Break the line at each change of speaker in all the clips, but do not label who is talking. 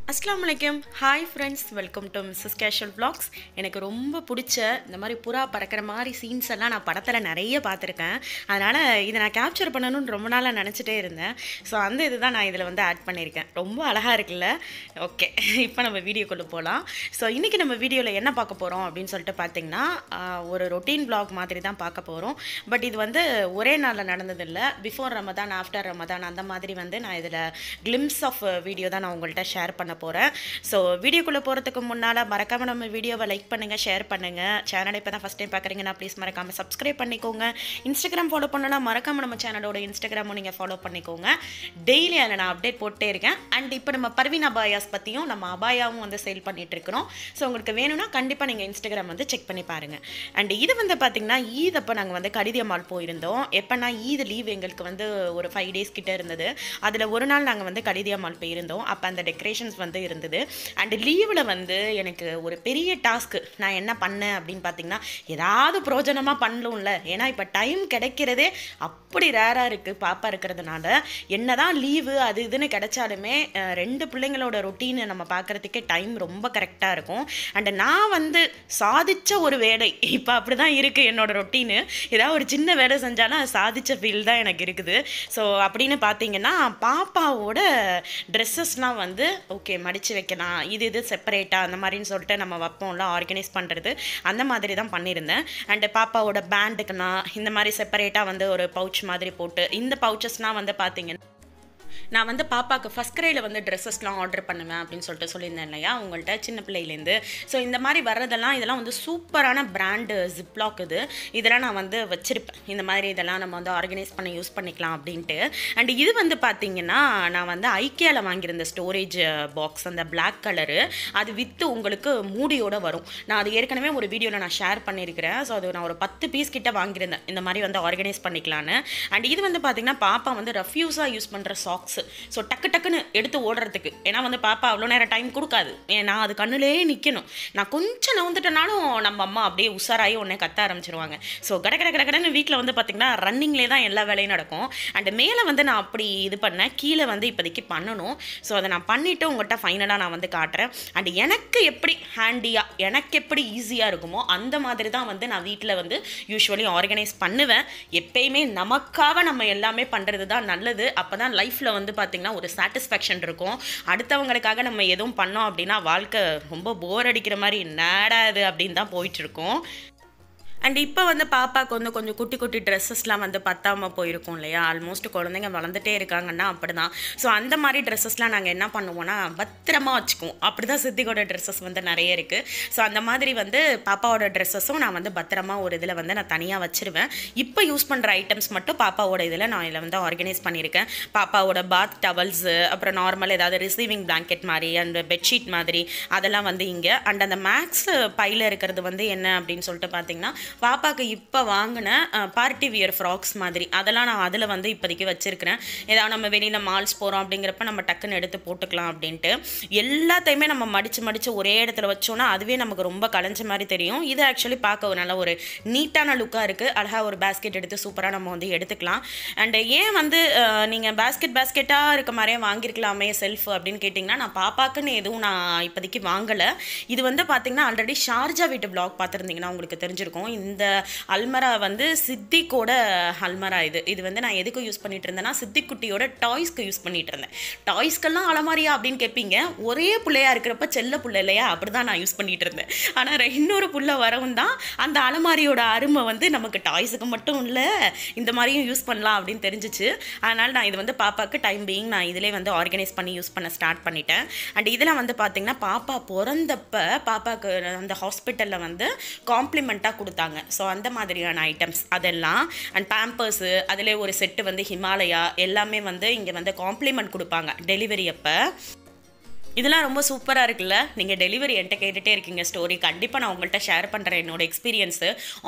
அஸ்லாம் வலைக்கம் hi friends welcome to Mrs casual vlogs எனக்கு ரொம்ப பிடிச்ச இந்த மாதிரி புறா பறக்கிற மாதிரி சீன்ஸ் எல்லாம் நான் படத்தில் நிறைய பார்த்துருக்கேன் அதனால் இதை நான் கேப்சர் பண்ணணும்னு ரொம்ப நாளாக நினச்சிட்டே இருந்தேன் ஸோ அந்த இதுதான் நான் இதில் வந்து ஆட் பண்ணியிருக்கேன் ரொம்ப அழகாக இருக்குல்ல ஓகே இப்போ நம்ம வீடியோக்குள்ளே போகலாம் ஸோ இன்றைக்கி நம்ம வீடியோவில் என்ன பார்க்க போகிறோம் அப்படின்னு சொல்லிட்டு பார்த்தீங்கன்னா ஆஹ், ஒரு ரொட்டீன் vlog மாதிரி தான் பார்க்க போகிறோம் பட் இது வந்து ஒரே நாளில் நடந்ததில்லை பிஃபோர் ரமதான் ஆஃப்டர் ரமதான் அந்த மாதிரி வந்து நான் இதில் கிளிம்ஸ் ஆஃப் வீடியோ தான் நான் உங்கள்கிட்ட ஷேர் பண்ண போகிறேன் ஸோ வீடியோக்குள்ளே போகிறதுக்கு முன்னால் மறக்காமல் நம்ம வீடியோவை லைக் பண்ணுங்கள் ஷேர் பண்ணுங்கள் சேனலை இப்போ தான் ஃபஸ்ட் டைம் பார்க்குறீங்கன்னா ப்ளீஸ் மறக்காமல் சப்ஸ்கிரைப் பண்ணிக்கோங்க இன்ஸ்டாகிராம் ஃபாலோ பண்ணனா மறக்காமல் நம்ம சேனலோட இன்ஸ்டாகிராமும் நீங்கள் ஃபாலோ பண்ணிக்கோங்க டெய்லி அதில் நான் அப்டேட் போட்டே இருக்கேன் அண்ட் இப்போ நம்ம பர்வீன் அபாயாஸ் பற்றியும் நம்ம அபாயாவும் வந்து சேல் பண்ணிட்டு இருக்கிறோம் ஸோ உங்களுக்கு வேணும்னா கண்டிப்பாக நீங்கள் இன்ஸ்டாகிராம் வந்து செக் பண்ணி பாருங்கள் அண்ட் இது வந்து பார்த்தீங்கன்னா ஈத் அப்போ நாங்கள் வந்து கடிதிய மால் போயிருந்தோம் எப்போனா ஈத் லீவ் எங்களுக்கு வந்து ஒரு ஃபைவ் டேஸ் கிட்ட இருந்தது அதில் ஒரு நாள் நாங்கள் வந்து கடிதியா மால் போயிருந்தோம் அப்போ அந்த டெக்கரேஷன்ஸ் வந்து இருந்தது அண்ட் லீவில் வந்து எனக்கு ஒரு பெரிய டாஸ்க்கு நான் என்ன பண்ணேன் அப்படின்னு பார்த்தீங்கன்னா ஏதாவது பிரோஜனமாக பண்ணலும்ல ஏன்னா இப்போ டைம் கிடைக்கிறதே அப்படி ரேராக இருக்குது பாப்பா இருக்கிறதுனால என்னதான் லீவு அது இதுன்னு கிடைச்சாலுமே அஹ், ரெண்டு பிள்ளைங்களோட ரொட்டீனை நம்ம பார்க்குறதுக்கே டைம் ரொம்ப கரெக்டாக இருக்கும் அண்ட் நான் வந்து சாதிச்ச ஒரு வேலை இப்போ அப்படி தான் இருக்குது என்னோட ரொட்டீனு ஏதாவது ஒரு சின்ன வேலை செஞ்சாலும் அது சாதிச்ச ஃபீல் தான் எனக்கு இருக்குது ஸோ அப்படின்னு பார்த்தீங்கன்னா பாப்பாவோட ட்ரெஸ்ஸஸ்லாம் வந்து ஓகே மடித்து வைக்கலாம் இது இது செப்பரேட்டாக அந்த மாதிரின்னு சொல்லிட்டு நம்ம வைப்போம்ல ஆர்கனைஸ் பண்ணுறது அந்த மாதிரி தான் பண்ணியிருந்தேன் அண்டு பாப்பாவோட பேண்டுக்குனா இந்த மாதிரி செப்பரேட்டாக வந்து ஒரு பவுச் மாதிரி போட்டு இந்த பவுச்சஸ்லாம் வந்து பார்த்தீங்கன்னா நான் வந்து பாப்பாவுக்கு ஃபஸ்ட் கிரேயில் வந்து ட்ரெஸ்ஸஸ்லாம் ஆர்டர் பண்ணுவேன் அப்படின்னு சொல்லிட்டு சொல்லியிருந்தேன் இல்லையா உங்கள்கிட்ட சின்ன பிள்ளையிலேருந்து ஸோ இந்த மாதிரி வர்றதெல்லாம் இதெல்லாம் வந்து சூப்பரான பிராண்டு ஜிப்லாக் இது இதெல்லாம் நான் வந்து வச்சுருப்பேன் இந்த மாதிரி இதெல்லாம் நம்ம வந்து ஆர்கனைஸ் பண்ணி யூஸ் பண்ணிக்கலாம் அப்படின்ட்டு அண்ட் இது வந்து பார்த்தீங்கன்னா நான் வந்து ஐக்கியாவில் வாங்கியிருந்த ஸ்டோரேஜ் பாக்ஸ் அந்த பிளாக் கலரு அது வித்து உங்களுக்கு மூடியோட வரும் நான் அது ஏற்கனவே ஒரு வீடியோவில் நான் ஷேர் பண்ணியிருக்கிறேன் ஸோ அது நான் ஒரு பத்து பீஸ் கிட்ட வாங்கியிருந்தேன் இந்த மாதிரி வந்து ஆர்கனைஸ் பண்ணிக்கலான்னு அண்ட் இது வந்து பார்த்தீங்கன்னா பாப்பா வந்து ரஃப்யூஸாக யூஸ் பண்ணுற சாக்ஸ் ஸோ டக்கு டக்குன்னு எடுத்து ஓடுறதுக்கு ஏன்னா வந்து பாப்பா அவ்வளோ நேரம் டைம் கொடுக்காது ஏன்னா அது கண்ணுலேயே நிற்கணும் நான் கொஞ்சம் நவுந்துட்டனாலும் நம்ம அம்மா அப்படியே உஷாராகி உடனே கத்த ஆரம்பிச்சிருவாங்க ஸோ கட கட கட கடன்னு வீட்டில் வந்து பார்த்திங்கன்னா ரன்னிங்லேயே தான் எல்லா வேலையும் நடக்கும் அண்ட் மேலே வந்து நான் அப்படி இது பண்ணேன் கீழே வந்து இப்போதைக்கு பண்ணணும் ஸோ அதை நான் பண்ணிவிட்டு உங்கள்கிட்ட ஃபைனலாக நான் வந்து காட்டுறேன் அண்ட் எனக்கு எப்படி ஹேண்டியாக எனக்கு எப்படி ஈஸியாக இருக்குமோ அந்த மாதிரி தான் வந்து நான் வீட்டில் வந்து யூஸ்வலி ஆர்கனைஸ் பண்ணுவேன் எப்பயுமே நமக்காக நம்ம எல்லாமே பண்ணுறது தான் நல்லது அப்போ தான் லைஃப்பில் வந்து பார்த்திங்கன்னா ஒரு சாட்டிஸ்ஃபேக்ஷன் இருக்கும் அடுத்தவங்களுக்காக நம்ம எதுவும் பண்ணோம் அப்படின்னா வாழ்க்கை ரொம்ப போர் அடிக்கிற மாதிரி நேடாது அப்படின்னு தான் போயிட்டுருக்கோம் அண்ட் இப்போ வந்து பாப்பாவுக்கு வந்து கொஞ்சம் குட்டி குட்டி ட்ரெஸ்ஸஸ்லாம் வந்து பத்தாம போயிருக்கும் இல்லையா ஆல்மோஸ்ட் குழந்தைங்க வளர்ந்துட்டே இருக்காங்கன்னா அப்படி தான் ஸோ அந்த மாதிரி ட்ரெஸ்ஸஸ்லாம் நாங்கள் என்ன பண்ணுவோம்னா பத்திரமா வச்சுக்குவோம் அப்படி தான் சித்திகோட ட்ரெஸ்ஸஸ் வந்து நிறைய இருக்குது ஸோ அந்த மாதிரி வந்து பாப்பாவோட ட்ரெஸ்ஸஸும் நான் வந்து பத்திரமா ஒரு இதில் வந்து நான் தனியாக வச்சிருவேன் இப்போ யூஸ் பண்ணுற ஐட்டம்ஸ் மட்டும் பாப்பாவோட இதில் நான் இதில் வந்து ஆர்கனைஸ் பண்ணியிருக்கேன் பாப்பாவோட பாத் டவல்ஸு அப்புறம் நார்மல் ஏதாவது ரிசீவிங் பிளாங்கெட் மாதிரி அண்ட் பெட்ஷீட் மாதிரி அதெல்லாம் வந்து இங்கே அண்ட் அந்த மேக்ஸ் பையில் இருக்கிறது வந்து என்ன அப்படின்னு சொல்லிட்டு பார்த்தீங்கன்னா பாப்பாக்கு இப்போ வாங்கின பார்ட்டி வியர் ஃப்ராக்ஸ் மாதிரி அதெல்லாம் நான் அதில் வந்து இப்போதைக்கு வச்சுருக்கிறேன் ஏதாவது நம்ம வெளியில் மால்ஸ் போகிறோம் அப்படிங்கிறப்ப நம்ம டக்குன்னு எடுத்து போட்டுக்கலாம் அப்படின்ட்டு எல்லாத்தையுமே நம்ம மடித்து மடித்து ஒரே இடத்துல வச்சோன்னா அதுவே நமக்கு ரொம்ப கலைஞ்ச மாதிரி தெரியும் இது ஆக்சுவலி பார்க்க ஒரு நல்ல ஒரு நீட்டான லுக்காக இருக்குது அழகாக ஒரு பேஸ்கெட் எடுத்து சூப்பராக நம்ம வந்து எடுத்துக்கலாம் அண்ட் ஏன் வந்து நீங்கள் பேஸ்கெட் பேஸ்கெட்டாக இருக்க மாதிரியே வாங்கியிருக்கலாமே செல்ஃப் அப்படின்னு கேட்டிங்கன்னா நான் பாப்பாக்குன்னு எதுவும் நான் இப்போதைக்கு வாங்கலை இது வந்து பார்த்தீங்கன்னா ஆல்ரெடி ஷார்ஜா வீட்டு பிளாக் பார்த்துருந்தீங்கன்னா உங்களுக்கு தெரிஞ்சிருக்கும் இந்த அல்மரா வந்து சித்திக்கோட அல்மரா இது இது வந்து நான் எதுக்கு யூஸ் பண்ணிட்டு இருந்தேன்னா சித்திக்குட்டியோட டாய்ஸ்க்கு யூஸ் பண்ணிட்டு இருந்தேன் டாய்ஸ்க்கெல்லாம் அலமாரியா அப்படின்னு கேட்பீங்க ஒரே பிள்ளையா இருக்கிறப்ப செல்ல புள்ள இல்லையா அப்படி தான் நான் யூஸ் பண்ணிட்டு இருந்தேன் ஆனால் இன்னொரு புள்ள வரவும் தான் அந்த அலமாரியோட அருமை வந்து நமக்கு டாய்ஸுக்கு மட்டும் இல்லை இந்த மாதிரியும் யூஸ் பண்ணலாம் அப்படின்னு தெரிஞ்சிச்சு அதனால் நான் இது வந்து பாப்பாவுக்கு டைம் பீயிங் நான் இதிலே வந்து ஆர்கனைஸ் பண்ணி யூஸ் பண்ண ஸ்டார்ட் பண்ணிட்டேன் அண்ட் இதில் வந்து பார்த்தீங்கன்னா பாப்பா பிறந்தப்ப பாப்பாவுக்கு அந்த ஹாஸ்பிட்டலில் வந்து காம்ப்ளிமெண்ட்டாக கொடுத்தாங்க ஸோ அந்த மாதிரியான ஐட்டம்ஸ் அதெல்லாம் அண்ட் பேம்பர்ஸு அதிலே ஒரு செட்டு வந்து ஹிமாலயா எல்லாமே வந்து இங்கே வந்து காம்ப்ளிமெண்ட் கொடுப்பாங்க டெலிவரி அப்போ இதெல்லாம் ரொம்ப சூப்பராக இருக்குல்ல நீங்கள் டெலிவரி என்கிட்ட கேட்டுகிட்டே இருக்கீங்க ஸ்டோரி கண்டிப்பாக நான் உங்கள்கிட்ட ஷேர் பண்ணுறேன் என்னோட எக்ஸ்பீரியன்ஸு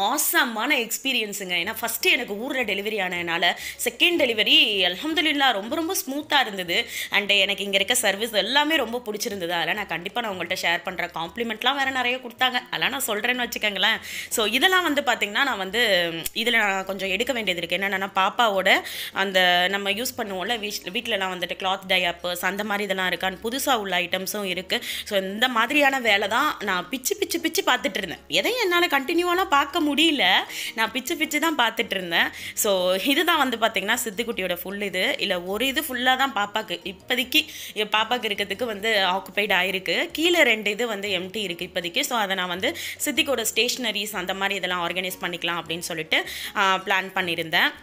ஆசமான எக்ஸ்பீரியன்ஸுங்க ஏன்னா ஃபஸ்ட்டு எனக்கு ஊரில் டெலிவரி ஆனதுனால செகண்ட் டெலிவரி அல்ஹம்துலில்லா ரொம்ப ரொம்ப ஸ்மூத்தாக இருந்தது அண்ட் எனக்கு இங்கே இருக்க சர்வீஸ் எல்லாமே ரொம்ப பிடிச்சிருந்தது அதெல்லாம் நான் கண்டிப்பாக நான் உங்கள்கிட்ட ஷேர் பண்ணுறேன் காம்ப்ளிமெண்ட்லாம் வேறு நிறைய கொடுத்தாங்க அதெல்லாம் நான் சொல்கிறேன்னு வச்சுக்கோங்களேன் ஸோ இதெல்லாம் வந்து பார்த்திங்கன்னா நான் வந்து இதில் நான் கொஞ்சம் எடுக்க வேண்டியது இருக்குது என்னென்னா பாப்பாவோட அந்த நம்ம யூஸ் பண்ணுவோம்ல வீட் வீட்டிலலாம் வந்துட்டு கிளாத் டயாப்பர்ஸ் அந்த மாதிரி இதெல்லாம் இருக்கான்னு புதுசாக உள்ள உள்ள ஐட்டம்ஸும் இருக்குது ஸோ இந்த மாதிரியான வேலை தான் நான் பிச்சு பிச்சு பிச்சு பார்த்துட்டு இருந்தேன் எதையும் என்னால் கண்டினியூவெலாம் பார்க்க முடியல நான் பிச்சு பிச்சு தான் பார்த்துட்டு இருந்தேன் ஸோ இதுதான் வந்து பார்த்திங்கன்னா சித்துக்குட்டியோட ஃபுல் இது இல்லை ஒரு இது ஃபுல்லாக தான் பாப்பாக்கு இப்போதைக்கு என் பாப்பாக்கு இருக்கிறதுக்கு வந்து ஆக்குபைட் ஆயிருக்கு கீழே ரெண்டு இது வந்து எம்டி இருக்குது இப்போதைக்கு ஸோ அதை நான் வந்து சித்திக்கோட ஸ்டேஷ்னரிஸ் அந்த மாதிரி இதெல்லாம் ஆர்கனைஸ் பண்ணிக்கலாம் அப்படின்னு சொல்லிட்டு பிளான் பண்ணியிருந்தேன்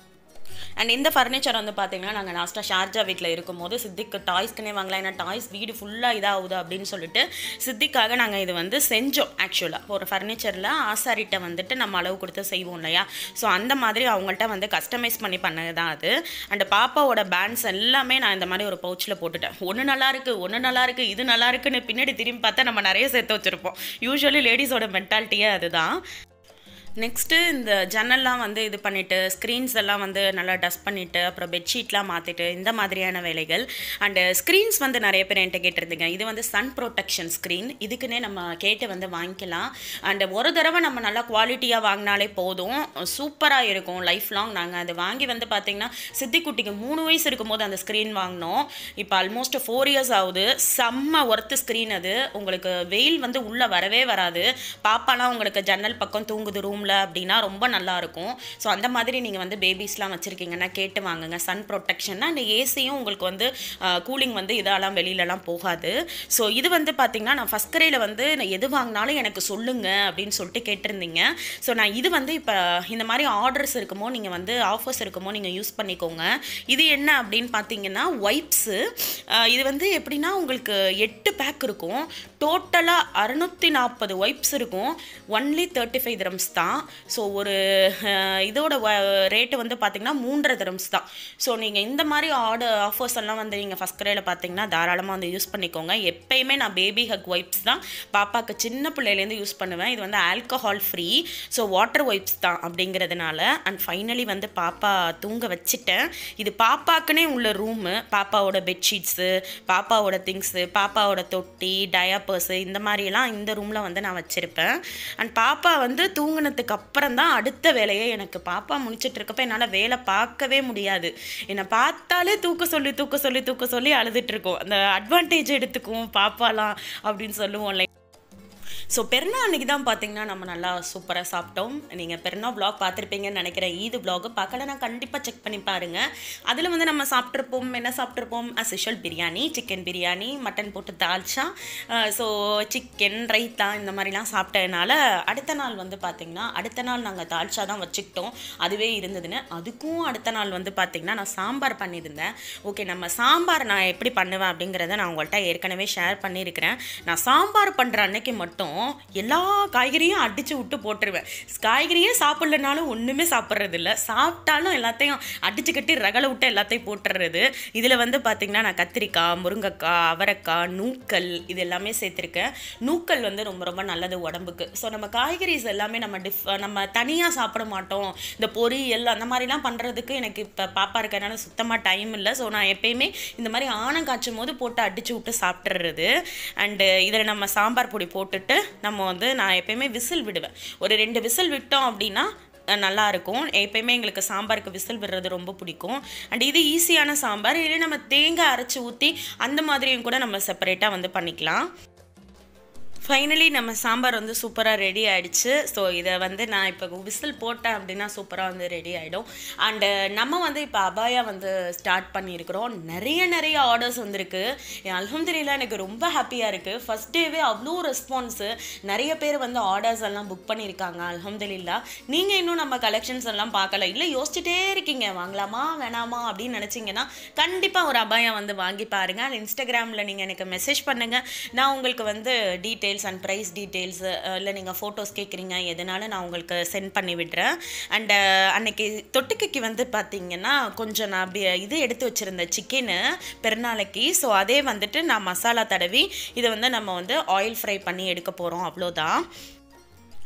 அண்ட் இந்த ஃபர்னிச்சர் வந்து பார்த்தீங்கன்னா நாங்கள் லாஸ்ட்டாக ஷார்ஜா வீட்டில் இருக்கும்போது சித்திக்கு டாய்ஸ்க்குனே வாங்கலாம் ஏன்னா டாய்ஸ் வீடு ஃபுல்லாக இதாகுது அப்படின்னு சொல்லிட்டு சித்திக்காக நாங்கள் இது வந்து செஞ்சோம் ஆக்சுவலாக ஒரு ஃபர்னிச்சரில் ஆசாரிட்ட வந்துட்டு நம்ம அளவு கொடுத்து செய்வோம் இல்லையா ஸோ அந்த மாதிரி அவங்கள்ட்ட வந்து கஸ்டமைஸ் பண்ணி பண்ணது தான் அது அண்ட் பாப்பாவோட பேண்ட்ஸ் எல்லாமே நான் இந்த மாதிரி ஒரு பவுச்சில் போட்டுட்டேன் ஒன்று நல்லா இருக்கு ஒன்று நல்லா இருக்கு இது நல்லா இருக்குன்னு பின்னாடி திரும்பி பார்த்தா நம்ம நிறைய சேர்த்து வச்சுருப்போம் யூஸ்வலி லேடிஸோட மென்டாலிட்டியே அதுதான் நெக்ஸ்ட்டு இந்த ஜன்னல்லாம் வந்து இது பண்ணிவிட்டு ஸ்க்ரீன்ஸ் எல்லாம் வந்து நல்லா டஸ்ட் பண்ணிவிட்டு அப்புறம் பெட்ஷீட்லாம் மாற்றிட்டு இந்த மாதிரியான வேலைகள் அண்டு ஸ்க்ரீன்ஸ் வந்து நிறைய பேர் என்கிட்ட கேட்டிருந்தீங்க இது வந்து சன் ப்ரொடெக்ஷன் ஸ்க்ரீன் இதுக்குன்னே நம்ம கேட்டு வந்து வாங்கிக்கலாம் அண்டு ஒரு தடவை நம்ம நல்லா குவாலிட்டியாக வாங்கினாலே போதும் சூப்பராக இருக்கும் லைஃப் லாங் நாங்கள் அது வாங்கி வந்து பார்த்திங்கன்னா சித்திக்குட்டிக்கு மூணு வயசு இருக்கும்போது அந்த ஸ்க்ரீன் வாங்கினோம் இப்போ ஆல்மோஸ்ட் ஃபோர் இயர்ஸ் ஆகுது செம்ம ஒர்த்து ஸ்க்ரீன் அது உங்களுக்கு வெயில் வந்து உள்ளே வரவே வராது பாப்பாலாம் உங்களுக்கு ஜன்னல் பக்கம் தூங்குது ரூமில் அப்படின்னா ரொம்ப நல்லா இருக்கும் ஸோ அந்த மாதிரி நீங்கள் வந்து பேபிஸ்லாம் வச்சுருக்கீங்கன்னா கேட்டு வாங்குங்க சன் ப்ரொடெக்ஷன்னா இந்த ஏசியும் உங்களுக்கு வந்து கூலிங் வந்து இதெல்லாம் வெளியிலலாம் போகாது ஸோ இது வந்து பார்த்திங்கன்னா நான் ஃபஸ்ட் கரையில் வந்து நான் எது வாங்கினாலும் எனக்கு சொல்லுங்க அப்படின்னு சொல்லிட்டு கேட்டிருந்தீங்க ஸோ நான் இது வந்து இப்போ இந்த மாதிரி ஆர்டர்ஸ் இருக்குமோ நீங்கள் வந்து ஆஃபர்ஸ் இருக்குமோ நீங்கள் யூஸ் பண்ணிக்கோங்க இது என்ன அப்படின்னு பார்த்தீங்கன்னா ஒய்ப்ஸு இது வந்து எப்படின்னா உங்களுக்கு எட்டு பேக் இருக்கும் டோட்டலாக அறுநூற்றி நாற்பது ஒய்ப்ஸ் இருக்கும் ஒன்லி தேர்ட்டி ஃபைவ் திரம்ஸ் தான் ஸோ ஒரு அஹ், இதோட ரேட்டு வந்து பார்த்திங்கன்னா மூன்றரை திரம்ஸ் தான் ஸோ நீங்கள் இந்த மாதிரி ஆர்டர் ஆஃபர்ஸ் எல்லாம் வந்து நீங்கள் ஃபஸ்ட் கரையில் பார்த்தீங்கன்னா தாராளமாக வந்து யூஸ் பண்ணிக்கோங்க எப்பயுமே நான் பேபி ஹக் ஒய்ப்ஸ் தான் பாப்பாக்கு சின்ன பிள்ளையிலேருந்து யூஸ் பண்ணுவேன் இது வந்து alcohol free so water wipes தான் அப்படிங்கிறதுனால அண்ட் ஃபைனலி வந்து பாப்பா தூங்க வச்சுட்டேன் இது பாப்பாக்குனே உள்ள ரூமு பாப்பாவோட பெட்ஷீட்ஸு பாப்பாவோட திங்ஸு பாப்பாவோட தொட்டி டயாப்பர்ஸு இந்த மாதிரியெல்லாம் இந்த ரூமில் வந்து நான் வச்சுருப்பேன் அண்ட் பாப்பா வந்து தூங்குனதுக்கு அப்புறம் தான் அடுத்த வேலையே எனக்கு பாப்பா முடிச்சிட்டு இருக்கப்ப என்னால் வேலை பார்க்கவே முடியாது என்னை பார்த்தாலே தூக்க சொல்லி தூக்க சொல்லி தூக்க சொல்லி அழுதுட்டு இருக்கும் அந்த அட்வான்டேஜ் எடுத்துக்கும் பாப்பாலாம் அப்படின்னு சொல்லுவோம் ஸோ பெருநா அன்னைக்கு தான் பார்த்தீங்கன்னா நம்ம நல்லா சூப்பராக சாப்பிட்டோம் நீங்கள் பெருநா vlog பார்த்துருப்பீங்கன்னு நினைக்கிறேன் ஈது vlog பார்க்கலனா கண்டிப்பாக செக் பண்ணி பாருங்கள் அதில் வந்து நம்ம சாப்பிட்ருப்போம் என்ன சாப்பிட்ருப்போம் as usual biryani chicken biryani mutton போட்டு தால்ச்சா ஸோ சிக்கன் ரைத்தா இந்த மாதிரிலாம் சாப்பிட்டதுனால அடுத்த நாள் வந்து பார்த்திங்கன்னா அடுத்த நாள் நாங்கள் தால்ச்சா தான் வச்சுக்கிட்டோம் அதுவே இருந்ததுன்னு அதுக்கும் அடுத்த நாள் வந்து பார்த்திங்கன்னா நான் சாம்பார் பண்ணியிருந்தேன் ஓகே நம்ம சாம்பார் நான் எப்படி பண்ணுவேன் அப்படிங்கிறத நான் உங்கள்கிட்ட ஏற்கனவே ஷேர் பண்ணியிருக்கிறேன் நான் சாம்பார் பண்ணுற அன்னைக்கு மட்டும் எல்லா காய்கறியும் அடித்து விட்டு போட்டுருவேன் காய்கறியே சாப்பிட்லனாலும் ஒன்றுமே சாப்பிட்றது இல்லை சாப்பிட்டாலும் எல்லாத்தையும் அடிச்சு கட்டி ரகலை விட்டு எல்லாத்தையும் போட்டுறது இதில் வந்து பார்த்திங்கன்னா நான் கத்திரிக்காய் முருங்கைக்காய் அவரைக்காய் நூக்கல் இது எல்லாமே சேர்த்துருக்கேன் நூக்கல் வந்து ரொம்ப ரொம்ப நல்லது உடம்புக்கு ஸோ நம்ம காய்கறிஸ் எல்லாமே நம்ம டிஃப் நம்ம தனியாக சாப்பிட மாட்டோம் இந்த பொரியல் அந்த மாதிரிலாம் பண்ணுறதுக்கு எனக்கு இப்போ பாப்பா இருக்கறனால சுத்தமாக டைம் இல்லை ஸோ நான் எப்பயுமே இந்த மாதிரி ஆணம் காய்ச்சும் போது போட்டு அடிச்சு விட்டு சாப்பிட்றது அண்டு இதில் நம்ம சாம்பார் பொடி போட்டுட்டு நம்ம வந்து நான் எப்பயுமே விசில் விடுவேன் ஒரு ரெண்டு விசில் விட்டோம் அப்படின்னா அஹ், நல்லா இருக்கும் எப்பயுமே எங்களுக்கு சாம்பாருக்கு விசில் விடுறது ரொம்ப பிடிக்கும் அண்ட் இது ஈஸியான சாம்பார் இல்லை நம்ம தேங்காய் அரைச்சி ஊற்றி அந்த மாதிரியும் கூட நம்ம செப்பரேட்டாக வந்து பண்ணிக்கலாம் ஃபைனலி நம்ம சாம்பார் வந்து சூப்பராக ரெடி ஆயிடுச்சு ஸோ இதை வந்து நான் இப்போ விசில் போட்டேன் அப்படின்னா சூப்பராக வந்து ரெடி ஆகிடும் அண்டு நம்ம வந்து இப்போ அபாயா வந்து ஸ்டார்ட் பண்ணியிருக்கிறோம் நிறைய நிறைய ஆர்டர்ஸ் வந்திருக்கு அலமதுல்லா எனக்கு ரொம்ப ஹாப்பியாக இருக்குது ஃபஸ்ட் டேவே அவ்வளோ ரெஸ்பான்ஸு நிறைய பேர் வந்து ஆர்டர்ஸ் எல்லாம் புக் பண்ணியிருக்காங்க அல்ஹம்துலில்லா நீங்கள் இன்னும் நம்ம கலெக்ஷன்ஸ் எல்லாம் பார்க்கல இல்லை யோசிச்சுட்டே இருக்கீங்க வாங்கலாமா வேணாமா அப்படின்னு நினச்சிங்கன்னா கண்டிப்பாக ஒரு அபாயம் வந்து வாங்கி பாருங்கள் அண்ட் இன்ஸ்டாகிராமில் நீங்கள் எனக்கு மெசேஜ் பண்ணுங்கள் நான் உங்களுக்கு வந்து டீட்டெயில்ஸ் அண்ட் ப்ரைஸ் டீட்டெயில்ஸ் இல்லை நீங்கள் ஃபோட்டோஸ் கேட்குறீங்க எதனால நான் உங்களுக்கு சென்ட் பண்ணி விடுறேன் அண்டு அன்னைக்கு தொட்டுக்கைக்கு வந்து பார்த்தீங்கன்னா கொஞ்சம் நான் பி- இது எடுத்து வச்சுருந்தேன் சிக்கனு பெருநாளைக்கு ஸோ அதே வந்துட்டு நான் மசாலா தடவி இதை வந்து நம்ம வந்து ஆயில் ஃப்ரை பண்ணி எடுக்க போகிறோம் அவ்வளோதான்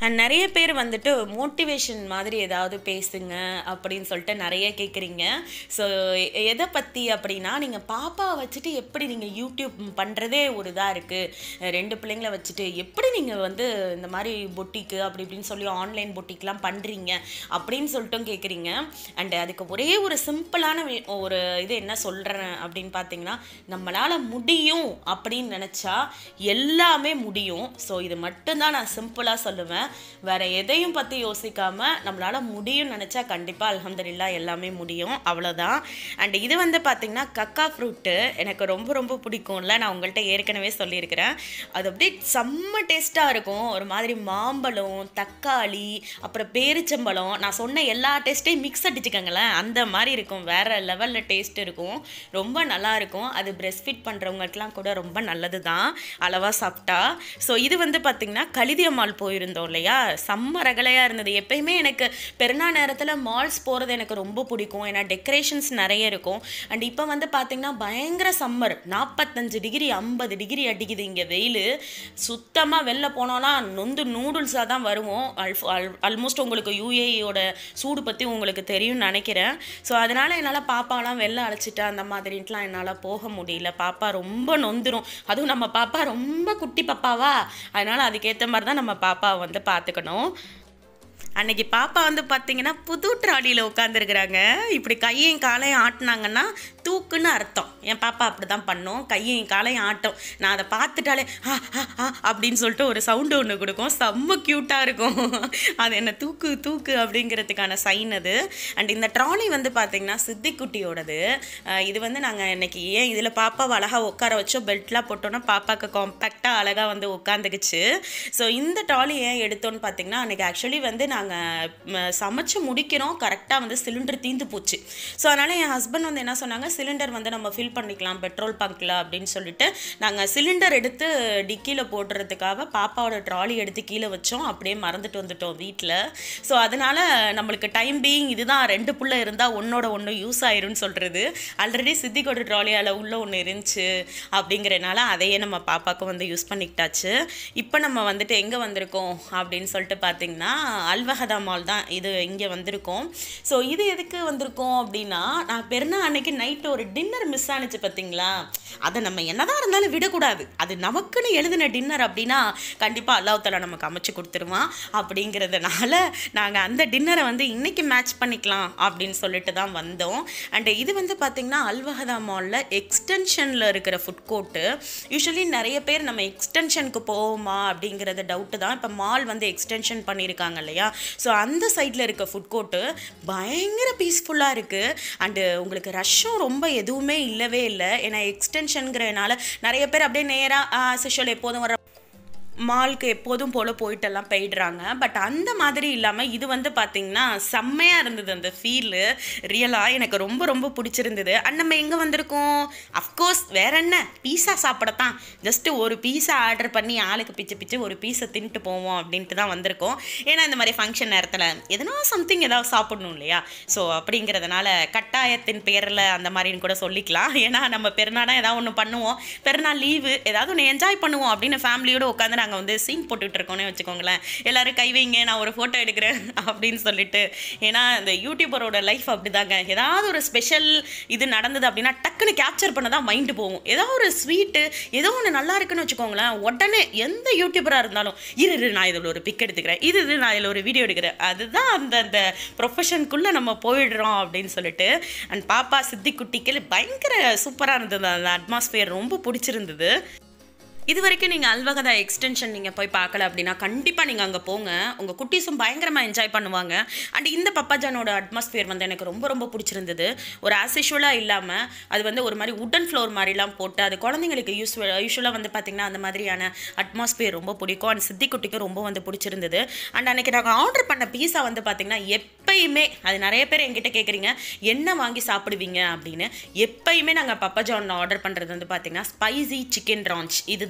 அண்ட் நிறைய பேர் வந்துட்டு மோட்டிவேஷன் மாதிரி ஏதாவது பேசுங்க அப்படின்னு சொல்லிட்டு நிறைய கேட்குறீங்க ஸோ எதை பற்றி அப்படின்னா நீங்கள் பாப்பாவை வச்சுட்டு எப்படி நீங்கள் யூடியூப் பண்ணுறதே ஒரு இதாக இருக்குது ரெண்டு பிள்ளைங்கள வச்சுட்டு எப்படி நீங்கள் வந்து இந்த மாதிரி பொட்டிக்கு அப்படி இப்படின்னு சொல்லி ஆன்லைன் பொட்டிக்லாம் பண்ணுறீங்க அப்படின்னு சொல்லிட்டும் கேட்குறீங்க அண்ட் அதுக்கு ஒரே ஒரு சிம்பிளான வி- ஒரு இது என்ன சொல்கிறேன் அப்படின்னு பார்த்தீங்கன்னா நம்மளால் முடியும் அப்படின்னு நினச்சா எல்லாமே முடியும் ஸோ இது மட்டும்தான் நான் சிம்பிளாக சொல்லுவேன் வேற எதையும் பற்றி யோசிக்காம நம்மளால முடியும்னு நினச்சா கண்டிப்பாக அல்ஹம்துலில்லா எல்லாமே முடியும் அவ்வளோதான் அண்ட் இது வந்து பார்த்தீங்கன்னா கக்கா ஃப்ரூட்டு எனக்கு ரொம்ப ரொம்ப பிடிக்கும்ல நான் உங்கள்கிட்ட ஏற்கனவே சொல்லியிருக்கிறேன் அது அப்படியே செம்ம டேஸ்ட்டாக இருக்கும் ஒரு மாதிரி மாம்பழம் தக்காளி அப்புறம் பேரிச்சம்பழம் நான் சொன்ன எல்லா டேஸ்ட்டையும் மிக்ஸ் அடிச்சுக்கோங்களேன் அந்த மாதிரி இருக்கும் வேற லெவலில் டேஸ்ட் இருக்கும் ரொம்ப நல்லா இருக்கும் அது பிரஸ்ட் ஃபீட் பண்ணுறவங்களுக்குலாம் கூட ரொம்ப நல்லது தான் அளவாக சாப்பிட்டா ஸோ இது வந்து பார்த்திங்கன்னா கலிதியம்மாள் போயிருந்தோம் இல்லையா செம்ம ரகலையாக இருந்தது எப்பயுமே எனக்கு பெருநா நேரத்தில் மால்ஸ் போகிறது எனக்கு ரொம்ப பிடிக்கும் ஏன்னா டெக்கரேஷன்ஸ் நிறைய இருக்கும் அண்ட் இப்போ வந்து பார்த்திங்கன்னா பயங்கர சம்மர் நாற்பத்தஞ்சு டிகிரி ஐம்பது டிகிரி அடிக்குது இங்கே வெயில் சுத்தமாக வெளில போனோன்னா நொந்து நூடுல்ஸாக தான் வருவோம் ஆல்மோஸ்ட் உங்களுக்கு யூஏஇயோட சூடு பற்றி உங்களுக்கு தெரியும்னு நினைக்கிறேன் ஸோ அதனால் என்னால் பாப்பாலாம் வெளில அழைச்சிட்டு அந்த மாதிரின்ட்டுலாம் என்னால் போக முடியல பாப்பா ரொம்ப நொந்துரும் அதுவும் நம்ம பாப்பா ரொம்ப குட்டி பாப்பாவா அதனால் அதுக்கேற்ற மாதிரி தான் நம்ம பாப்பாவை வந்து பார்த்துக்கணும் அன்னைக்கு பாப்பா வந்து பார்த்தீங்கன்னா புது ட்ராலியில் உட்காந்துருக்குறாங்க இப்படி கையையும் காலையும் ஆட்டினாங்கன்னா தூக்குன்னு அர்த்தம் என் பாப்பா அப்படி தான் பண்ணும் கையையும் காலையும் ஆட்டும் நான் அதை பார்த்துட்டாலே ஆ ஆ, ஆ அப்படின்னு சொல்லிட்டு ஒரு சவுண்டு ஒன்று கொடுக்கும் செம்ம க்யூட்டாக இருக்கும் அது என்ன தூக்கு தூக்கு அப்படிங்கிறதுக்கான சைன் அது அண்ட் இந்த ட்ராலி வந்து பார்த்தீங்கன்னா சித்திக்குட்டியோடது அஹ் இது வந்து நாங்கள் இன்னைக்கு ஏன் இதில் பாப்பாவை அழகாக உட்கார வச்சோம் பெல்ட்லாம் போட்டோன்னா பாப்பாவுக்கு காம்பேக்டாக அழகாக வந்து உட்காந்துக்குச்சு ஸோ இந்த ட்ராலி ஏன் எடுத்தோன்னு பார்த்தீங்கன்னா அன்றைக்கி ஆக்சுவலி வந்து நாங்கள் சமைச்சு முடிக்கிறோம் கரெக்டாக வந்து சிலிண்டர் தீந்து போச்சு ஸோ அதனால் என் ஹஸ்பண்ட் வந்து என்ன சொன்னாங்க சிலிண்டர் வந்து நம்ம ஃபில் பண்ணிக்கலாம் பெட்ரோல் பங்க்கில் அப்படின்னு சொல்லிட்டு நாங்கள் சிலிண்டர் எடுத்து டிக்கியில் போடுறதுக்காக பாப்பாவோட ட்ராலி எடுத்து கீழே வச்சோம் அப்படியே மறந்துட்டு வந்துட்டோம் வீட்டில் ஸோ அதனால் நம்மளுக்கு டைம் பீயிங் இதுதான் ரெண்டு புள்ள இருந்தால் ஒன்னோட ஒன்று யூஸ் ஆயிரும்னு சொல்கிறது ஆல்ரெடி சித்திக்கோட ட்ராலியால் உள்ள ஒன்று இருந்துச்சு அப்படிங்கிறனால அதையே நம்ம பாப்பாவுக்கு வந்து யூஸ் பண்ணிக்கிட்டாச்சு இப்போ நம்ம வந்துட்டு எங்கே வந்திருக்கோம் அப்படின்னு சொல்லிட்டு பார்த்தீங்கன்னா அல்வஹதா மால் தான் இது இங்கே வந்திருக்கோம் ஸோ இது எதுக்கு வந்திருக்கோம் அப்படின்னா நான் பெருநா அன்னைக்கு நைட்டு ஒரு டின்னர் மிஸ் ஆனிச்சு பார்த்தீங்களா அதை நம்ம என்னதான் இருந்தாலும் விடக்கூடாது அது நமக்குன்னு எழுதின டின்னர் அப்படின்னா கண்டிப்பாக அல்லாஹ் நமக்கு அமைச்சு கொடுத்துருவான் அப்படிங்கிறதுனால நாங்கள் அந்த டின்னரை வந்து இன்னைக்கு மேட்ச் பண்ணிக்கலாம் அப்படின்னு சொல்லிட்டு தான் வந்தோம் அண்ட் இது வந்து பார்த்திங்கன்னா அல்வஹதா மாலில் எக்ஸ்டென்ஷனில் இருக்கிற ஃபுட் கோர்ட்டு யூஸ்வலி நிறைய பேர் நம்ம எக்ஸ்டென்ஷனுக்கு போவோமா அப்படிங்கிறது டவுட்டு தான் இப்போ மால் வந்து எக்ஸ்டென்ஷன் பண்ணியிருக்காங்க இல்லையா ஸோ அந்த சைடில் இருக்க ஃபுட் கோர்ட்டு பயங்கர பீஸ்ஃபுல்லாக இருக்குது அண்டு உங்களுக்கு ரஷ்ஷும் ரொம்ப எதுவுமே இல்லவே இல்லை ஏன்னா எக்ஸ்டென்ஷனுங்கிறனால நிறைய பேர் அப்படியே நேராக சிஷுவல் எப்போதும் வர மால்க்கு எப்போதும் போல் போயிட்டெல்லாம் போயிடுறாங்க பட் அந்த மாதிரி இல்லாமல் இது வந்து பார்த்திங்கன்னா செம்மையாக இருந்தது அந்த ஃபீலு ரியலாக எனக்கு ரொம்ப ரொம்ப பிடிச்சிருந்தது அண்ட் நம்ம எங்கே வந்திருக்கோம் அஃப்கோர்ஸ் வேற என்ன பீஸா சாப்பிடத்தான் ஜஸ்ட்டு ஒரு பீஸா ஆர்டர் பண்ணி ஆளுக்கு பிச்சு பிச்சு ஒரு பீஸை தின்ட்டு போவோம் அப்படின்ட்டு தான் வந்திருக்கோம் ஏன்னா இந்த மாதிரி ஃபங்க்ஷன் நேரத்தில் எதனா சம்திங் ஏதாவது சாப்பிடணும் இல்லையா ஸோ அப்படிங்கிறதுனால கட்டாயத்தின் பேரில் அந்த மாதிரின்னு கூட சொல்லிக்கலாம் ஏன்னா நம்ம பெருநாடாக ஏதாவது ஒன்று பண்ணுவோம் பெருநாள் லீவு ஏதாவது ஒன்று என்ஜாய் பண்ணுவோம் அப்படின்னு ஃபேமிலியோடு உட்காந்து நாங்கள் வந்து சீன் போட்டுட்டு இருக்கோம்னு வச்சுக்கோங்களேன் எல்லாரும் கை வைங்க நான் ஒரு ஃபோட்டோ எடுக்கிறேன் அப்படின்னு சொல்லிட்டு ஏன்னா இந்த யூடியூபரோட லைஃப் அப்படிதாங்க ஏதாவது ஒரு ஸ்பெஷல் இது நடந்தது அப்படின்னா டக்குன்னு கேப்சர் பண்ண தான் மைண்டு போகும் ஏதாவது ஒரு ஸ்வீட்டு ஏதோ ஒன்று நல்லா இருக்குன்னு வச்சுக்கோங்களேன் உடனே எந்த யூடியூபராக இருந்தாலும் இரு இரு, நான் இதில் ஒரு பிக் எடுத்துக்கிறேன் இது இது நான் இதில் ஒரு வீடியோ எடுக்கிறேன் அதுதான் அந்த அந்த ப்ரொஃபஷனுக்குள்ளே நம்ம போயிடுறோம் அப்படின்னு சொல்லிட்டு அண்ட் பாப்பா சித்திக்குட்டிக்கு பயங்கர சூப்பராக இருந்தது அந்த அட்மாஸ்பியர் ரொம்ப பிடிச்சிருந்தது இது வரைக்கும் நீங்கள் அல்வகதா எக்ஸ்டென்ஷன் நீங்கள் போய் பார்க்கல அப்படின்னா கண்டிப்பாக நீங்கள் அங்கே போங்க உங்கள் குட்டீஸும் பயங்கரமாக என்ஜாய் பண்ணுவாங்க அண்ட் இந்த பப்பாஜானோட அட்மாஸ்பியர் வந்து எனக்கு ரொம்ப ரொம்ப பிடிச்சிருந்தது ஒரு ஆஸ் யூஷுவலாக இல்லாமல் அது வந்து ஒரு மாதிரி உட்டன் ஃப்ளோர் மாதிரிலாம் போட்டு அது குழந்தைங்களுக்கு யூஸ் யூஸ்வலாக வந்து பார்த்திங்கன்னா அந்த மாதிரியான அட்மாஸ்பியர் ரொம்ப பிடிக்கும் அண்ட் சித்திக்குட்டிக்கும் ரொம்ப வந்து பிடிச்சிருந்தது அண்ட் அன்றைக்கி நாங்கள் ஆர்டர் பண்ண பீஸா வந்து பார்த்திங்கன்னா எப்பயுமே அது நிறைய பேர் என்கிட்ட கேட்குறீங்க என்ன வாங்கி சாப்பிடுவீங்க அப்படின்னு எப்பயுமே நாங்கள் பப்பாஜானில் ஆர்டர் பண்ணுறது வந்து பார்த்திங்கன்னா ஸ்பைசி சிக்கன் ரான்ச் இதுதான்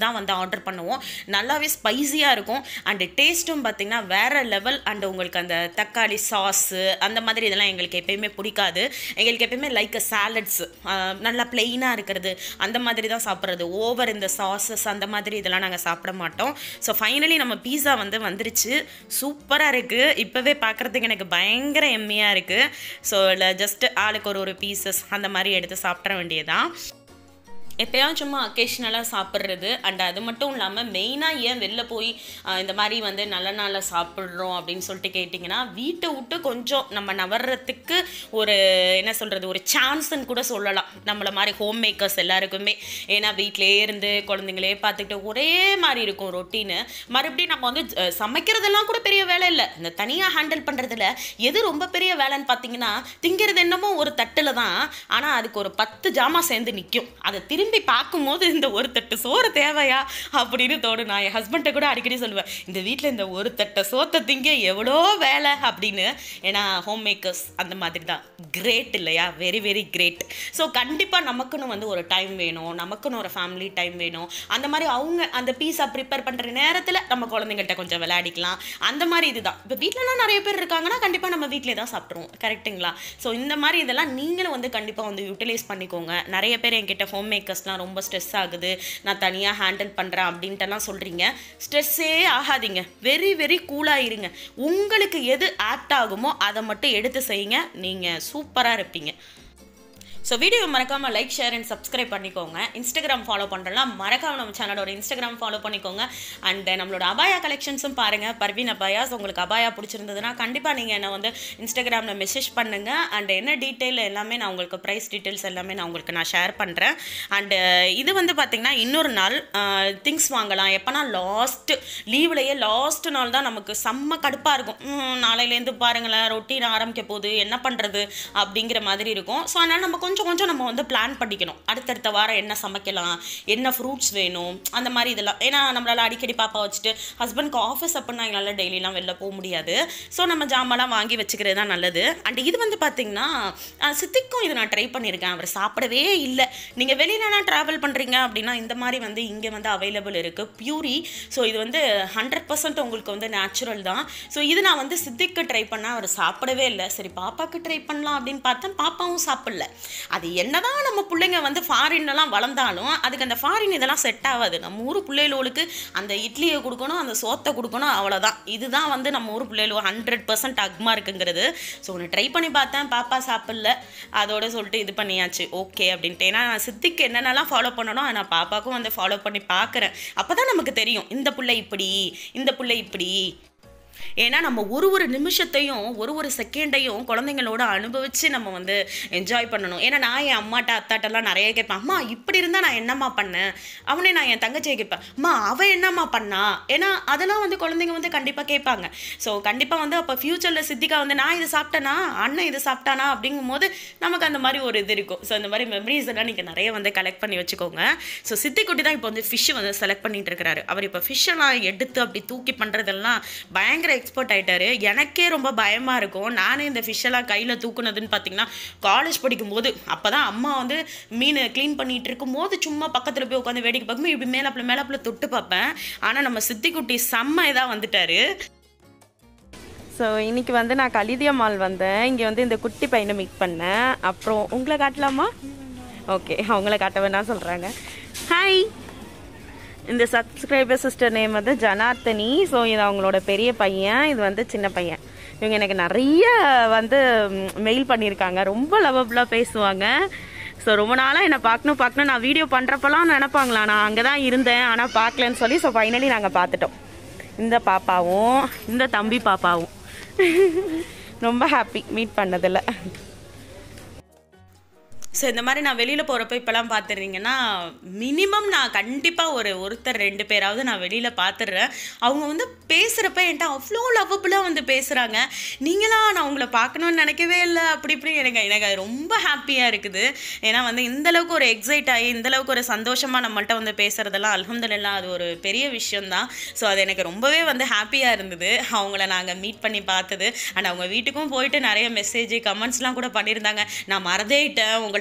தான் வந்து ஆர்டர் பண்ணுவோம் நல்லாவே ஸ்பைஸியாக இருக்கும் அண்டு டேஸ்ட்டும் பார்த்திங்கன்னா வேறு லெவல் அண்ட் உங்களுக்கு அந்த தக்காளி சாஸு அந்த மாதிரி இதெல்லாம் எங்களுக்கு எப்பயுமே பிடிக்காது எங்களுக்கு எப்பயுமே லைக் சாலட்ஸ் நல்லா பிளெயினாக இருக்கிறது அந்த மாதிரி தான் சாப்பிட்றது ஓவர் இந்த சாஸஸ் அந்த மாதிரி இதெல்லாம் நாங்கள் சாப்பிட மாட்டோம் ஸோ ஃபைனலி நம்ம பீஸா வந்து வந்துருச்சு சூப்பராக இருக்குது இப்போவே பார்க்குறதுக்கு எனக்கு பயங்கர எம்மியாக இருக்குது ஸோ இல்லை ஜஸ்ட் ஆளுக்கு ஒரு ஒரு பீசஸ் அந்த மாதிரி எடுத்து சாப்பிட வேண்டியதான் எப்போயாவது சும்மா அக்கேஷ்னலாக சாப்பிட்றது அண்ட் அது மட்டும் இல்லாமல் மெயினாக ஏன் வெளில போய் ஆஹ், இந்த மாதிரி வந்து நல்ல நாளில் சாப்பிட்றோம் அப்படின்னு சொல்லிட்டு கேட்டிங்கன்னா வீட்டை விட்டு கொஞ்சம் நம்ம நவர்றதுக்கு ஒரு என்ன சொல்கிறது ஒரு சான்ஸ்ன்னு கூட சொல்லலாம் நம்மள மாதிரி ஹோம் மேக்கர்ஸ் எல்லாருக்குமே ஏன்னா வீட்டிலே இருந்து குழந்தைங்களே பார்த்துக்கிட்டு ஒரே மாதிரி இருக்கும் ரொட்டீனு மறுபடியும் நம்ம வந்து அஹ், சமைக்கிறதெல்லாம் கூட பெரிய வேலை இல்லை இந்த தனியாக ஹேண்டில் பண்ணுறதுல எது ரொம்ப பெரிய வேலைன்னு பார்த்தீங்கன்னா திங்கிறது என்னமோ ஒரு தட்டில் தான் ஆனால் அதுக்கு ஒரு பத்து ஜாமான் சேர்ந்து நிற்கும் அதை திரும்பி பார்க்கும்போது இந்த ஒரு தட்டு சோறு தேவையா அப்படின்னு தோணும் நான் என் ஹஸ்பண்ட்டை கூட அடிக்கடி சொல்லுவேன் இந்த வீட்டில் இந்த ஒரு தட்டை சோத்தை திங்க எவ்வளோ வேலை அப்படின்னு ஏன்னா ஹோம் மேக்கர்ஸ் அந்த மாதிரி தான் கிரேட் இல்லையா வெரி வெரி கிரேட் ஸோ கண்டிப்பாக நமக்குன்னு வந்து ஒரு டைம் வேணும் நமக்குன்னு ஒரு ஃபேமிலி டைம் வேணும் அந்த மாதிரி அவங்க அந்த பீஸா ப்ரிப்பேர் பண்ணுற நேரத்தில் நம்ம குழந்தைங்கள்ட்ட கொஞ்சம் விளையாடிக்கலாம் அந்த மாதிரி இதுதான் இப்போ வீட்டிலலாம் நிறைய பேர் இருக்காங்கன்னா கண்டிப்பாக நம்ம வீட்டிலே தான் சாப்பிட்ருவோம் கரெக்ட்டுங்களா ஸோ இந்த மாதிரி இதெல்லாம் நீங்களும் வந்து கண்டிப்பாக வந்து யூட்டிலைஸ் பண்ணிக்கோங்க நிறைய பேர் என்கிட்ட ஹோம் மேக்கர்ஸ்லாம் ரொம்ப ஸ்ட்ரெஸ் ஆகுது நான் தனியாக ஹேண்டில் பண்ணுறேன் அப்படின்ட்டுலாம் சொல்கிறீங்க ஸ்ட்ரெஸ்ஸே ஆகாதீங்க வெரி வெரி கூலாக இருங்க உங்களுக்கு எது ஆப்ட் ஆகுமோ அதை மட்டும் எடுத்து செய்யுங்க நீங்கள் சூப்பராக இருப்பீங்க ஸோ வீடியோ மறக்காமல் லைக் ஷேர் அண்ட் சப்ஸ்கிரைப் பண்ணிக்கோங்க இன்ஸ்டாகிராம் ஃபாலோ பண்ணுறலாம் மறக்காம நம்ம சேனலோட இன்ஸ்டாகிராம் ஃபாலோ பண்ணிக்கோங்க அண்ட் நம்மளோட அபாயா கலெக்ஷன்ஸும் பாருங்கள் பர்வீன் அபாயாஸ் உங்களுக்கு அபாயா பிடிச்சிருந்ததுன்னா கண்டிப்பாக நீங்கள் என்னை வந்து இன்ஸ்டாகிராமில் மெசேஜ் பண்ணுங்கள் அண்ட் என்ன டீட்டெயில் எல்லாமே நான் உங்களுக்கு ப்ரைஸ் டீட்டெயில்ஸ் எல்லாமே நான் உங்களுக்கு நான் ஷேர் பண்ணுறேன் அண்டு இது வந்து பார்த்திங்கன்னா இன்னொரு நாள் திங்ஸ் வாங்கலாம் எப்போனா லாஸ்ட்டு லீவ்லையே லாஸ்ட் நாள் தான் நமக்கு செம்ம கடுப்பாக இருக்கும் ம், நாளையிலேருந்து பாருங்களேன் ரொட்டீன் ஆரம்பிக்க போகுது என்ன பண்ணுறது அப்படிங்கிற மாதிரி இருக்கும் ஸோ அதனால் நம்ம கொஞ்சம் கொஞ்சம் நம்ம வந்து பிளான் பண்ணிக்கணும் அடுத்தடுத்த வாரம் என்ன சமைக்கலாம் என்ன ஃப்ரூட்ஸ் வேணும் அந்த மாதிரி இதெல்லாம் ஏன்னா நம்மளால் அடிக்கடி பாப்பா வச்சுட்டு ஹஸ்பண்ட்க்கு ஆஃபீஸ் அப்படின்னா எங்களால் டெய்லிலாம் வெளில போக முடியாது ஸோ நம்ம ஜாமான்லாம் வாங்கி வச்சுக்கிறது தான் நல்லது அண்ட் இது வந்து பார்த்திங்கன்னா அஹ், சித்திக்கும் இது நான் ட்ரை பண்ணியிருக்கேன் அவர் சாப்பிடவே இல்லை நீங்கள் வெளியிலலாம் ட்ராவல் பண்ணுறீங்க அப்படின்னா இந்த மாதிரி வந்து இங்கே வந்து அவைலபிள் இருக்குது பியூரி ஸோ இது வந்து ஹண்ட்ரட் பர்சன்ட் உங்களுக்கு வந்து நேச்சுரல் தான் ஸோ இது நான் வந்து சித்திக்கு ட்ரை பண்ணேன் அவர் சாப்பிடவே இல்லை சரி பாப்பாக்கு ட்ரை பண்ணலாம் அப்படின்னு பார்த்தேன் பாப்பாவும் சாப்பிடல அது என்னதான் நம்ம பிள்ளைங்க வந்து ஃபாரின்லாம் வளர்ந்தாலும் அதுக்கு அந்த ஃபாரின் இதெல்லாம் செட் ஆகாது நம்ம ஊர் பிள்ளைகளுக்கு அந்த இட்லியை கொடுக்கணும் அந்த சோத்தை கொடுக்கணும் அவ்வளோதான் இதுதான் வந்து நம்ம ஊர் பிள்ளைகள் ஹண்ட்ரட் பர்சன்ட் அக்மா இருக்குங்கிறது ஸோ ஒன்று ட்ரை பண்ணி பார்த்தேன் பாப்பா சாப்பிடல அதோட சொல்லிட்டு இது பண்ணியாச்சு ஓகே அப்படின்ட்டு ஏன்னா நான் சித்திக்கு என்னென்னலாம் ஃபாலோ பண்ணணும் நான் பாப்பாக்கும் வந்து ஃபாலோ பண்ணி பார்க்குறேன் அப்போ தான் நமக்கு தெரியும் இந்த பிள்ளை இப்படி இந்த பிள்ளை இப்படி ஏன்னா நம்ம ஒரு ஒரு நிமிஷத்தையும் ஒரு ஒரு செகண்டையும் குழந்தைங்களோட அனுபவித்து நம்ம வந்து என்ஜாய் பண்ணணும் ஏன்னா நான் என் அம்மாட்ட அத்தாட்டெல்லாம் நிறைய கேட்பேன் அம்மா இப்படி இருந்தால் நான் என்னம்மா பண்ணேன் அவனே நான் என் தங்கச்சியை கேட்பேன் அம்மா அவள் என்னம்மா பண்ணா ஏன்னா அதெல்லாம் வந்து குழந்தைங்க வந்து கண்டிப்பாக கேட்பாங்க ஸோ கண்டிப்பாக வந்து அப்போ ஃப்யூச்சரில் சித்திகா வந்து நான் இது சாப்பிட்டேனா அண்ணன் இது சாப்பிட்டானா அப்படிங்கும்போது நமக்கு அந்த மாதிரி ஒரு இது இருக்கும் ஸோ இந்த மாதிரி மெமரிஸ் எல்லாம் நீங்கள் நிறைய வந்து கலெக்ட் பண்ணி வச்சுக்கோங்க ஸோ சித்திக்குட்டி தான் இப்போ வந்து ஃபிஷ் வந்து செலக்ட் பண்ணிட்டு இருக்கிறாரு அவர் இப்போ ஃபிஷ்ஷெல்லாம் எடுத்து அப்படி தூக்கி பண்ணுறதெல்லாம் பயங்கர எக்ஸ்பர்ட் ஆயிட்டாரு எனக்கே ரொம்ப பயமாக இருக்கும் நானே இந்த ஃபிஷ்ஷெல்லாம் கையில் தூக்குனதுன்னு பார்த்தீங்கன்னா காலேஜ் படிக்கும்போது அப்போ தான் அம்மா வந்து மீன் க்ளீன் பண்ணிட்டு இருக்கும்போது சும்மா பக்கத்தில் போய் உட்காந்து வேடிக்கை பார்க்கும்போது இப்படி மேலாப்பில் மேலாப்பில் தொட்டு பார்ப்பேன் ஆனால் நம்ம சித்திக்குட்டி செம்ம இதாக வந்துட்டாரு ஸோ இன்னைக்கு வந்து நான் கலிதியா மால் வந்தேன் இங்கே வந்து இந்த குட்டி பையனை மீட் பண்ணேன் அப்புறம் உங்களை காட்டலாமா ஓகே அவங்கள காட்ட வேணாம் சொல்கிறாங்க ஹாய் இந்த சப்ஸ்கிரைபர் சிஸ்டர் நேம் வந்து ஜனார்த்தனி ஸோ இது அவங்களோட பெரிய பையன் இது வந்து சின்ன பையன் இவங்க எனக்கு நிறைய வந்து மெயில் பண்ணியிருக்காங்க ரொம்ப லவபுளாக பேசுவாங்க ஸோ ரொம்ப நாளாக என்னை பார்க்கணும் பார்க்கணும் நான் வீடியோ பண்ணுறப்பெல்லாம் நினைப்பாங்களா நான் அங்கே தான் இருந்தேன் ஆனால் பார்க்கலன்னு சொல்லி ஸோ ஃபைனலி நாங்கள் பார்த்துட்டோம் இந்த பாப்பாவும் இந்த தம்பி பாப்பாவும் ரொம்ப ஹாப்பி மீட் பண்ணதில் ஸோ இந்த மாதிரி நான் வெளியில் போகிறப்ப இப்போலாம் பார்த்துடுறீங்கன்னா மினிமம் நான் கண்டிப்பாக ஒரு ஒருத்தர் ரெண்டு பேராவது நான் வெளியில் பார்த்துடுறேன் அவங்க வந்து பேசுகிறப்ப என்கிட்ட அவ்வளோ லவ்வபுளாக வந்து பேசுகிறாங்க நீங்களா நான் உங்களை பார்க்கணும்னு நினைக்கவே இல்லை அப்படி இப்படி எனக்கு எனக்கு அது ரொம்ப ஹாப்பியாக இருக்குது ஏன்னா வந்து இந்த அளவுக்கு ஒரு எக்ஸைட் ஆகி இந்த அளவுக்கு ஒரு சந்தோஷமாக நம்மள்ட்ட வந்து பேசுகிறதெல்லாம் அல்ஹம்துலில்லாஹ் அது ஒரு பெரிய விஷயம்தான் ஸோ அது எனக்கு ரொம்பவே வந்து ஹாப்பியாக இருந்தது அவங்கள நாங்கள் மீட் பண்ணி பார்த்தது அண்ட் அவங்க வீட்டுக்கும் போயிட்டு நிறைய மெசேஜ் கமெண்ட்ஸ்லாம் கூட பண்ணியிருந்தாங்க நான் மறந்தேட்டேன் உங்கள்கிட்ட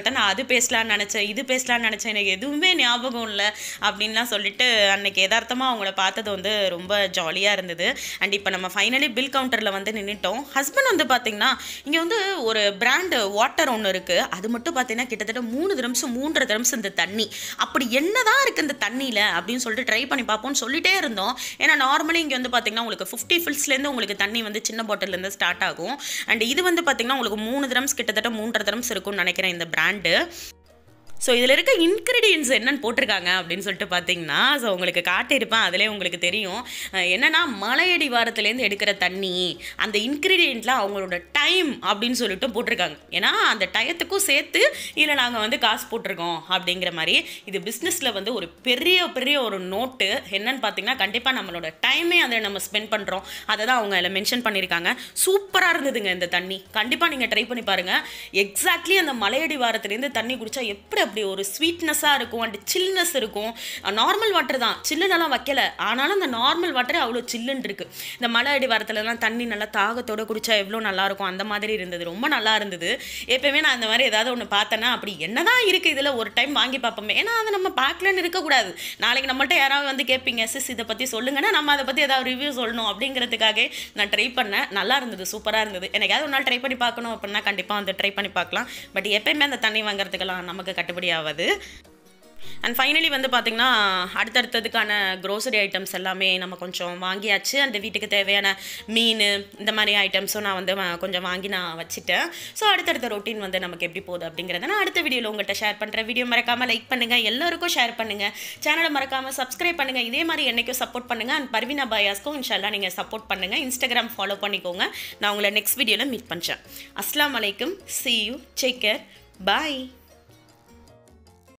உங்கள்கிட்ட நான் அது பேசலாம்னு நினச்சேன் இது பேசலாம்னு நினச்சேன் எனக்கு எதுவுமே ஞாபகம் இல்லை அப்படின்லாம் சொல்லிட்டு அன்னைக்கு யதார்த்தமாக அவங்கள பார்த்தது வந்து ரொம்ப ஜாலியாக இருந்தது அண்ட் இப்போ நம்ம ஃபைனலி பில் கவுண்டரில் வந்து நின்றுட்டோம் ஹஸ்பண்ட் வந்து பார்த்தீங்கன்னா இங்கே வந்து ஒரு பிராண்டு வாட்டர் ஒன்று இருக்குது அது மட்டும் பார்த்தீங்கன்னா கிட்டத்தட்ட மூணு திரம்ஸ் மூன்றரை திரம்ஸ் இந்த தண்ணி அப்படி என்னதான் இருக்குது இந்த தண்ணியில் அப்படின்னு சொல்லிட்டு ட்ரை பண்ணி பார்ப்போம்னு சொல்லிட்டே இருந்தோம் ஏன்னா நார்மலி இங்கே வந்து பார்த்தீங்கன்னா உங்களுக்கு ஃபிஃப்டி ஃபில்ஸ்லேருந்து உங்களுக்கு தண்ணி வந்து சின்ன பாட்டிலேருந்து ஸ்டார்ட் ஆகும் அண்ட் இது வந்து பார்த்தீங்கன்னா உங்களுக்கு மூணு திரம்ஸ் கிட்டத்தட்ட மூன்றரை திரம்ஸ் இருக்கும்னு நினைக்கிறேன் இந்த பிராண்டு ஸோ இதில் இருக்க இன்க்ரீடியன்ஸ் என்னன்னு போட்டிருக்காங்க அப்படின்னு சொல்லிட்டு பார்த்தீங்கன்னா ஸோ உங்களுக்கு காட்டியிருப்பேன் அதிலே உங்களுக்கு தெரியும் அஹ் என்னன்னா மலையடி வாரத்துலேருந்து எடுக்கிற தண்ணி அந்த இன்க்ரீடியண்ட்லாம் அவங்களோட டைம் அப்படின்னு சொல்லிட்டு போட்டிருக்காங்க ஏன்னா அந்த டயத்துக்கும் சேர்த்து இதில் நாங்கள் வந்து காசு போட்டிருக்கோம் அப்படிங்கிற மாதிரி இது பிஸ்னஸில் வந்து ஒரு பெரிய பெரிய ஒரு நோட்டு என்னன்னு பார்த்தீங்கன்னா கண்டிப்பாக நம்மளோட டைமே அதில் நம்ம ஸ்பெண்ட் பண்ணுறோம் அதை தான் அவங்க அதில் மென்ஷன் பண்ணியிருக்காங்க சூப்பராக இருந்ததுங்க இந்த தண்ணி கண்டிப்பாக நீங்கள் ட்ரை பண்ணி பாருங்கள் எக்ஸாக்ட்லி அந்த மலையடி வாரத்துலேருந்து தண்ணி குடித்தா எப்படி அப்படி ஒரு ஸ்வீட்னஸாக இருக்கும் அண்ட் சில்னஸ் இருக்கும் நார்மல் வாட்டர் தான் சில்லுனெல்லாம் வைக்கல ஆனாலும் அந்த நார்மல் வாட்டரே அவ்வளோ சில்லுன்னு இருக்குது இந்த மலை அடி வாரத்துலலாம் தண்ணி நல்லா தாகத்தோட குடிச்சா எவ்வளோ நல்லா இருக்கும் அந்த மாதிரி இருந்தது ரொம்ப நல்லா இருந்தது எப்பயுமே நான் இந்த மாதிரி ஏதாவது ஒன்று பார்த்தேன்னா அப்படி என்னதான் இருக்குது இதில் ஒரு டைம் வாங்கி பார்ப்போமே ஏன்னா அதை நம்ம பார்க்கலன்னு இருக்கக்கூடாது நாளைக்கு நம்மள்ட்ட யாராவது வந்து கேட்பீங்க சிஸ் இதை பற்றி சொல்லுங்கன்னா நம்ம அதை பற்றி ஏதாவது ரிவ்யூ சொல்லணும் அப்படிங்கிறதுக்காக நான் ட்ரை பண்ணேன் நல்லா இருந்தது சூப்பராக இருந்தது எனக்காவது ஒரு நாள் ட்ரை பண்ணி பார்க்கணும் அப்படின்னா கண்டிப்பாக வந்து ட்ரை பண்ணி பார்க்கலாம் பட் எப்பயுமே அந்த தண்ணி வாங்குறதுக்கெல்லாம் நமக்கு கட்டுப்படி ஆகாது அண்ட் ஃபைனலி வந்து பார்த்திங்கன்னா அடுத்தடுத்ததுக்கான க்ரோசரி ஐட்டம்ஸ் எல்லாமே நம்ம கொஞ்சம் வாங்கியாச்சு அந்த வீட்டுக்கு தேவையான மீன் இந்த மாதிரி ஐட்டம்ஸும் நான் வந்து வா- கொஞ்சம் வாங்கி நான் வச்சுட்டேன் ஸோ அடுத்தடுத்த ரொட்டீன் வந்து நமக்கு எப்படி போகுது அப்படிங்கிறத நான் அடுத்த வீடியோவில் உங்கள்கிட்ட ஷேர் பண்ணுறேன் வீடியோ மறக்காமல் லைக் பண்ணுங்கள் எல்லாருக்கும் ஷேர் பண்ணுங்கள் சேனலை மறக்காமல் சப்ஸ்கிரைப் பண்ணுங்கள் இதே மாதிரி என்னைக்கும் சப்போர்ட் பண்ணுங்கள் அண்ட் பர்வீனா பாயாஸ்க்கும் இன்ஷால்லா நீங்கள் சப்போர்ட் பண்ணுங்கள் இன்ஸ்டாகிராம் ஃபாலோ பண்ணிக்கோங்க நான் உங்களை நெக்ஸ்ட் வீடியோவில் மீட் பண்ணுறேன் அஸ்லாம் வலைக்கும் see you take care bye